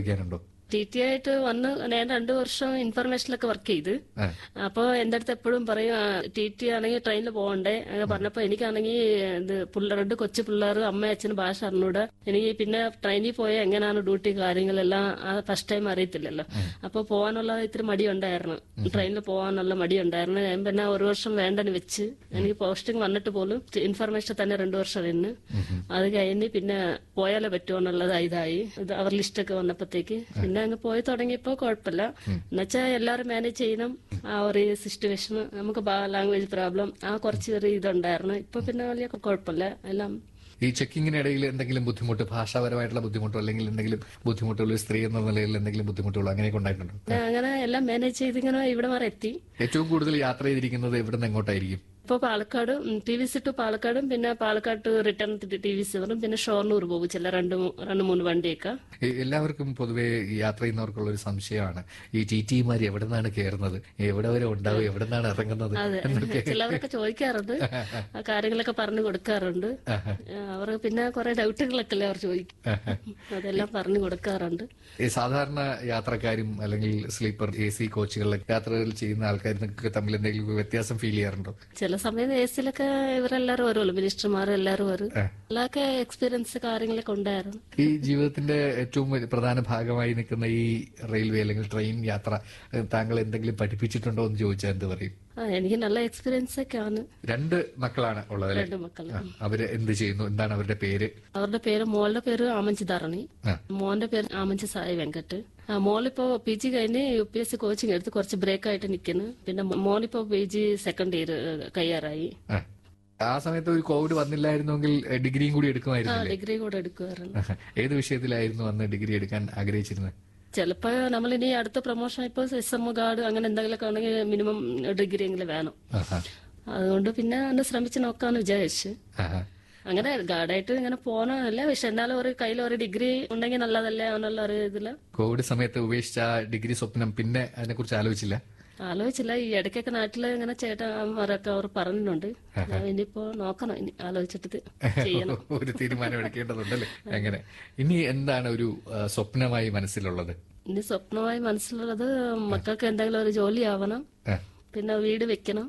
പഠിപ്പിക്കാനുണ്ടോ T T ആയിട്ട് വന്ന് ഞാൻ രണ്ടു വർഷം ഇൻഫർമേഷനിലൊക്കെ വർക്ക് ചെയ്ത് ആ. അപ്പൊ എന്റെ അടുത്ത് എപ്പോഴും പറയും ടി ടി ആണെങ്കിൽ ട്രെയിനിൽ പോകണ്ടേ അങ്ങനെ പറഞ്ഞപ്പോ എനിക്കാണെങ്കിൽ ഇത് പിള്ളേർ രണ്ട് കൊച്ചു പിള്ളേർ അമ്മ അച്ഛന് ഭാഷ അറിഞ്ഞൂടാ എനിക്ക് പിന്നെ ട്രെയിനിൽ പോയാൽ എങ്ങനെയാണ് ഡ്യൂട്ടി കാര്യങ്ങളെല്ലാം ഫസ്റ്റ് ടൈം അറിയത്തില്ലല്ലോ അപ്പൊ പോകാനുള്ള ഇത്തിരി മടിയുണ്ടായിരുന്നു ട്രെയിനിൽ പോകാനുള്ള മടിയുണ്ടായിരുന്നു ഞാൻ പിന്നെ ഒരു വർഷം വേണ്ടെന്ന് വെച്ച് എനിക്ക് പോസ്റ്റിംഗ് വന്നിട്ട് പോലും ഇൻഫർമേഷൻ തന്നെ രണ്ടു വർഷം നിന്ന് അത് കഴിഞ്ഞ് പിന്നെ പോയാലേ പറ്റുമോ എന്നുള്ളത് ഇതായി ഇത് അവർ ലിസ്റ്റൊക്കെ വന്നപ്പോഴത്തേക്ക് പിന്നെ അങ്ങ് പോയി തുടങ്ങിയപ്പോ കുഴപ്പമില്ല എന്നുവെച്ചാൽ എല്ലാവരും മാനേജ് ചെയ്യണം ആ ഒരു സിറ്റുവേഷൻ നമുക്ക് ലാംഗ്വേജ് പ്രോബ്ലം ആ കുറച്ച് ഒരു ഇതുണ്ടായിരുന്നു ഇപ്പൊ പിന്നെ വലിയ കുഴപ്പമില്ല എല്ലാം ഈ ചെക്കിങ്ങിനിടയിൽ എന്തെങ്കിലും ബുദ്ധിമുട്ട് ഭാഷാപരമായിട്ടുള്ള ബുദ്ധിമുട്ടോ അല്ലെങ്കിൽ എന്തെങ്കിലും ബുദ്ധിമുട്ടുകൾ ഒരു സ്ത്രീ എന്ന നിലയിൽ എന്തെങ്കിലും ബുദ്ധിമുട്ടുകളോ അങ്ങനെയൊക്കെ ഉണ്ടായിട്ടുണ്ടോ പിന്നെ അങ്ങനെ എല്ലാം മാനേജ് ചെയ്ത് ഇങ്ങനെ ഇവിടെ വരെ എത്തി ഏറ്റവും കൂടുതൽ യാത്ര ചെയ്തിരിക്കുന്നത് എവിടെ നിന്ന് എങ്ങോട്ടായിരിക്കും ഇപ്പൊ Palakkad T V C to പാലക്കാടും പിന്നെ Palakkad to return T V C വരും പിന്നെ ഷോർണൂർ പോകും ചില രണ്ട് മൂ- രണ്ട് മൂന്ന് വണ്ടിയൊക്കെ ഈ എല്ലാവർക്കും പൊതുവെ ഈ യാത്ര ചെയ്യുന്നവർക്കുള്ള ഒരു സംശയമാണ് ഈ ടി ടിമാർ എവിടെ നിന്നാണ് കയറുന്നത് എവിടെ വരെ ഉണ്ടാവും എവിടെ നിന്നാണ് ഇറങ്ങുന്നത് അതെ എന്നൊക്കെ ചിലവരൊക്കെ ചോദിക്കാറുണ്ട് ആ കാര്യങ്ങളൊക്കെ പറഞ്ഞു കൊടുക്കാറുണ്ട് അവർ പിന്നെ കുറെ ഡൗട്ടുകളൊക്കെ അല്ലേ അവർ ചോദിക്കും അതെല്ലാം പറഞ്ഞു കൊടുക്കാറുണ്ട് ഈ സാധാരണ യാത്രക്കാരും അല്ലെങ്കിൽ സ്ലീപ്പർ എ സി കോച്ചുകളിലെ യാത്രകൾ ചെയ്യുന്ന ആൾക്കാരിനൊക്കെ തമ്മിൽ എന്തെങ്കിലും വ്യത്യാസം ഫീൽ ചെയ്യാറുണ്ടോ ചില സമയത്ത് എ സിയിലൊക്കെ ഇവരെല്ലാരും വരുമല്ലോ മിനിസ്റ്റർമാർ എല്ലാരും വരും എല്ലാവർക്കും എക്സ്പീരിയൻസ് കാര്യങ്ങളൊക്കെ ഉണ്ടായിരുന്നു ഈ ജീവിതത്തിന്റെ ഏറ്റവും വലിയ പ്രധാന ഭാഗമായി നിൽക്കുന്ന ഈ റെയിൽവേ അല്ലെങ്കിൽ ട്രെയിൻ യാത്ര ഏഹ്, താങ്കൾ എന്തെങ്കിലും പഠിപ്പിച്ചിട്ടുണ്ടോ എന്ന് ചോദിച്ചാൽ എന്ത് പറയും ആ എനിക്ക് നല്ല എക്സ്പീരിയൻസ് ഒക്കെ ആണ് രണ്ട് മക്കളാണ് ഉള്ളത് രണ്ട് മക്കൾ ആ, അവര് എന്ത് ചെയ്യുന്നു എന്താണ് അവരുടെ പേര് അവരുടെ പേര് മോളുടെ പേര് ആമഞ്ചി ധരണി ആ. മോന്റെ പേര് ആമഞ്ചി സായി വെങ്കട്ട് ആ, മോളിപ്പോ പി ജി കഴിഞ്ഞ് U P S C coaching എടുത്ത് കുറച്ച് ബ്രേക്ക് ആയിട്ട് നിൽക്കുന്നു പിന്നെ മോനിപ്പോ പി ജി സെക്കൻഡ് ഇയർ കയ്യാറായി ആ. ആ സമയത്ത് ഒരു കോവിഡ് വന്നില്ലായിരുന്നെങ്കിൽ ഏഹ്, ഡിഗ്രിയും കൂടി ആ എടുക്കുമായിരുന്നില്ലേ ഡിഗ്രി കൂടെ എടുക്കുമായിരുന്നു ആഹാ. ഏത് വിഷയത്തിലായിരുന്നു അന്ന് ഡിഗ്രി എടുക്കാൻ ആഗ്രഹിച്ചിരുന്നത് ചിലപ്പോ നമ്മൾ ഇനി അടുത്ത പ്രൊമോഷൻ ഇപ്പൊ എസ് എം ഗാർഡ് അങ്ങനെ എന്തെങ്കിലുമൊക്കെ ആണെങ്കിൽ മിനിമം ഡിഗ്രി എങ്കിലും വേണം ആഹാ. അതുകൊണ്ട് പിന്നെ ഒന്ന് ശ്രമിച്ച് നോക്കാന്ന് വിചാരിച്ചു ആഹാ. അങ്ങനെ ഗാർഡായിട്ട് ഇങ്ങനെ പോകണമല്ല പക്ഷെ എന്നാലും ഒരു കയ്യിൽ ഒരു ഡിഗ്രി ഉണ്ടെങ്കിൽ നല്ലതല്ലേ എന്നുള്ള ഒരു ഇതില് കോവിഡ് സമയത്ത് ഉപേക്ഷിച്ച ആ ഡിഗ്രി സ്വപ്നം പിന്നെ അതിനെക്കുറിച്ച് ആലോചിച്ചില്ല ആലോചിച്ചില്ല ഈ ഇടയ്ക്കൊക്കെ നാട്ടില് ഇങ്ങനെ ചേട്ടന്മാരൊക്കെ അവർ പറഞ്ഞിട്ടുണ്ട് ഞാൻ ഇനിയിപ്പോ നോക്കണം ഇനി ആലോചിച്ചിട്ട് ഇത് ചെയ്യണം ഒരു തീരുമാനം എടുക്കേണ്ടതുണ്ടല്ലേ അങ്ങനെ ഇനി എന്താണ് ഒരു ആ, സ്വപ്നമായി മനസ്സിലുള്ളത് ഇനി സ്വപ്നമായി മനസ്സിലുള്ളത് മക്കൾക്ക് എന്തെങ്കിലും ഒരു ജോലി ആവണം ആ. പിന്നെ വീട് വെക്കണം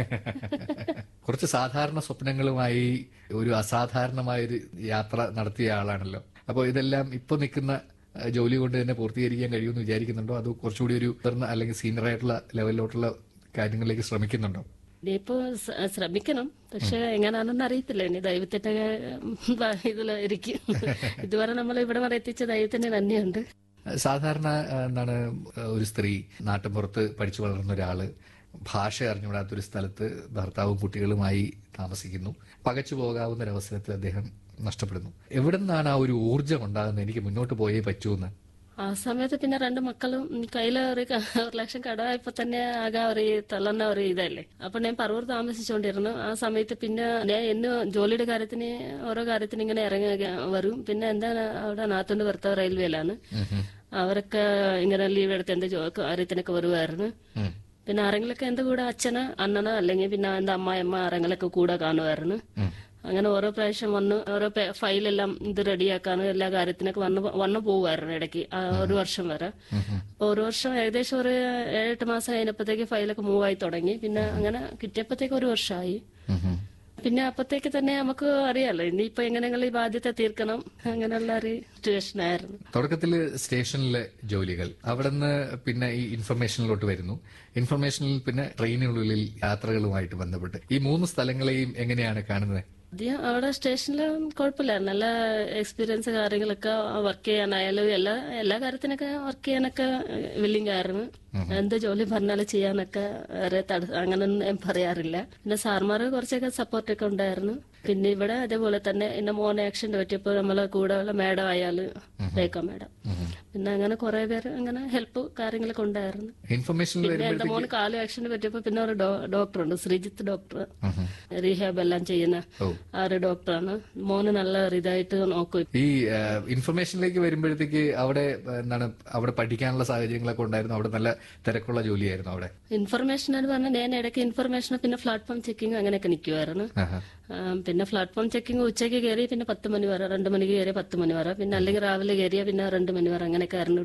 കുറച്ച് സാധാരണ സ്വപ്നങ്ങളുമായി ഒരു അസാധാരണമായ ഒരു യാത്ര നടത്തിയ ആളാണല്ലോ അപ്പോൾ ഇതെല്ലാം ഇപ്പൊ നിൽക്കുന്ന ആ, ജോലി കൊണ്ട് തന്നെ പൂർത്തീകരിക്കാൻ കഴിയുമെന്ന് വിചാരിക്കുന്നുണ്ടോ അതോ കുറച്ചുകൂടി ഒരു ഉയർന്ന അല്ലെങ്കിൽ സീനിയർ ആയിട്ടുള്ള ലെവലിലോട്ടുള്ള കാര്യങ്ങളിലേക്ക് ശ്രമിക്കുന്നുണ്ടോ ഇനിയിപ്പോ സ- ശ്രമിക്കണം പക്ഷെ എങ്ങനെയാണെന്ന് അറിയത്തില്ല ഇനി ദൈവത്തിന്റെ ഇതിലായിരിക്കും ഇതുവരെ നമ്മൾ ഇവിടെ വരെ എത്തിച്ച ദൈവത്തിന് തന്നെയുണ്ട് സാധാരണ ആ, എന്താണ് ആ, ഒരു സ്ത്രീ നാട്ടിൻപുറത്ത് പഠിച്ചു വളർന്ന ഒരാള് ഭാഷ അറിഞ്ഞുകൂടാത്ത ഒരു സ്ഥലത്ത് ഭർത്താവും കുട്ടികളുമായി താമസിക്കുന്നു പകച്ചു പോകാവുന്ന ഒരു അവസരത്തിൽ അദ്ദേഹം നഷ്ടപ്പെടുന്നു എവിടെ നിന്നാണ് ആ ഒരു ഊർജം ഉണ്ടാകുന്നത് എനിക്ക് മുന്നോട്ട് പോയേ പറ്റൂന്ന് ആ സമയത്ത് പിന്നെ രണ്ട് മക്കളും കയ്യിൽ ഒരു ക- ഒരു ലക്ഷം കടമായപ്പോ തന്നെ ആകെ ഒരു തളർന്ന ഒരു ഇതല്ലേ അപ്പൊ ഞാൻ പറവൂർ താമസിച്ചുകൊണ്ടിരുന്നു ആ സമയത്ത് പിന്നെ ഞാൻ എന്ന് ജോലിയുടെ കാര്യത്തിന് ഓരോ കാര്യത്തിന് ഇങ്ങനെ ഇറങ്ങി വരും പിന്നെ എന്താണ് അവിടെ നാത്തോണ്ട് ഭർത്താവ് റെയിൽവേയിലാണ് അവരൊക്കെ ഇങ്ങനെ ലീവ് എടുത്ത് എന്റെ ജോ- കാര്യത്തിനൊക്കെ വരുമായിരുന്നു ഉം. പിന്നെ ആരെങ്കിലൊക്കെ എന്റെ കൂടെ അച്ഛന് അണ്ണന് അല്ലെങ്കിൽ പിന്നെ എന്റെ അമ്മായിയമ്മ ആരെങ്കിലൊക്കെ കൂടെ കാണുമായിരുന്നു ഉം. അങ്ങനെ ഓരോ പ്രാവശ്യം വന്ന് ഓരോ പേ- ഫയലെല്ലാം ഇത് റെഡിയാക്കാനും എല്ലാ കാര്യത്തിനൊക്കെ വന്ന് വന്നു പോകുമായിരുന്നു ഇടയ്ക്ക് ആ ഒരു വർഷം വരെ അപ്പൊ ഒരു വർഷം ഏകദേശം ഒരു ഏഴെട്ട് മാസം കഴിഞ്ഞപ്പോഴത്തേക്ക് ഫയലൊക്കെ മൂവ് ആയി തുടങ്ങി പിന്നെ അങ്ങനെ കിട്ടിയപ്പോഴത്തേക്ക് ഒരു വർഷമായി ഉം ഉം. പിന്നെ അപ്പത്തേക്ക് തന്നെ നമുക്ക് അറിയാലോ ഇനിയിപ്പോ എങ്ങനെയെങ്കിലും ഈ ബാധ്യത തീർക്കണം അങ്ങനെയുള്ള ഒരു സിറ്റുവേഷൻ ആയിരുന്നു തുടക്കത്തില് സ്റ്റേഷനിലെ ജോലികൾ അവിടുന്ന് പിന്നെ ഈ ഇൻഫർമേഷനിലോട്ട് വരുന്നു ഇൻഫർമേഷനിൽ പിന്നെ ട്രെയിനുകളിൽ യാത്രകളുമായിട്ട് ബന്ധപ്പെട്ട് ഈ മൂന്ന് സ്ഥലങ്ങളെയും എങ്ങനെയാണ് കാണുന്നത് ആദ്യം അവിടെ സ്റ്റേഷനിൽ കുഴപ്പമില്ലായിരുന്നു നല്ല എക്സ്പീരിയൻസ് കാര്യങ്ങളൊക്കെ വർക്ക് ചെയ്യാനായാലും എല്ലാ എല്ലാ കാര്യത്തിനൊക്കെ വർക്ക് ചെയ്യാനൊക്കെ വില്ലിങ് ആയിരുന്നു എന്ത് ജോലി പറഞ്ഞാലും ചെയ്യാനൊക്കെ വേറെ തട- അങ്ങനൊന്നും ഞാൻ പറയാറില്ല പിന്നെ സാർമാർ കുറച്ചൊക്കെ സപ്പോർട്ടൊക്കെ ഉണ്ടായിരുന്നു പിന്നെ ഇവിടെ അതേപോലെ തന്നെ എന്നെ മോൻ ആക്സിഡന്റ് പറ്റിയപ്പോൾ നമ്മളെ കൂടെ ഉള്ള മാഡം അയാള് രേഖ മാഡം പിന്നെ അങ്ങനെ കുറെ പേര് അങ്ങനെ ഹെൽപ്പ് കാര്യങ്ങളൊക്കെ ഉണ്ടായിരുന്നു ഇൻഫർമേഷനിൽ പിന്നെ എന്റെ മോന് കാല് ആക്സിഡന്റ് പറ്റിയപ്പോ പിന്നെ ഒരു ഡോക്ടർ ഉണ്ട് ശ്രീജിത്ത് ഡോക്ടർ റീഹാബ് എല്ലാം ചെയ്യുന്ന ഓ ആ ഒരു ഡോക്ടറാണ് മോന് നല്ല ഒരു ഇതായിട്ട് നോക്കും ഈ ആ, ഇൻഫർമേഷനിലേക്ക് വരുമ്പോഴത്തേക്ക് അവിടെ ആ, എന്താണ് അവിടെ പഠിക്കാനുള്ള സാഹചര്യങ്ങളൊക്കെ ഉണ്ടായിരുന്നു അവിടെ നല്ല തിരക്കുള്ള ജോലിയായിരുന്നു അവിടെ ഇൻഫർമേഷൻ എന്ന് പറഞ്ഞാൽ ഞാൻ ഇടയ്ക്ക് ഇൻഫർമേഷൻ പിന്നെ പ്ലാറ്റ്ഫോം ചെക്കിങ് അങ്ങനെയൊക്കെ നിൽക്കുമായിരുന്നു ആഹാ. പിന്നെ പ്ലാറ്റ്ഫോം ചെക്കിങ് ഉച്ചയ്ക്ക് കയറി പിന്നെ പത്ത് മണി വരെ രണ്ട് മണിക്ക് കയറി പത്ത് മണി വരെ പിന്നെ അല്ലെങ്കിൽ രാവിലെ കയറിയ പിന്നെ രണ്ട് മണി വരെ അങ്ങനെയൊക്കെ ആയിരുന്നു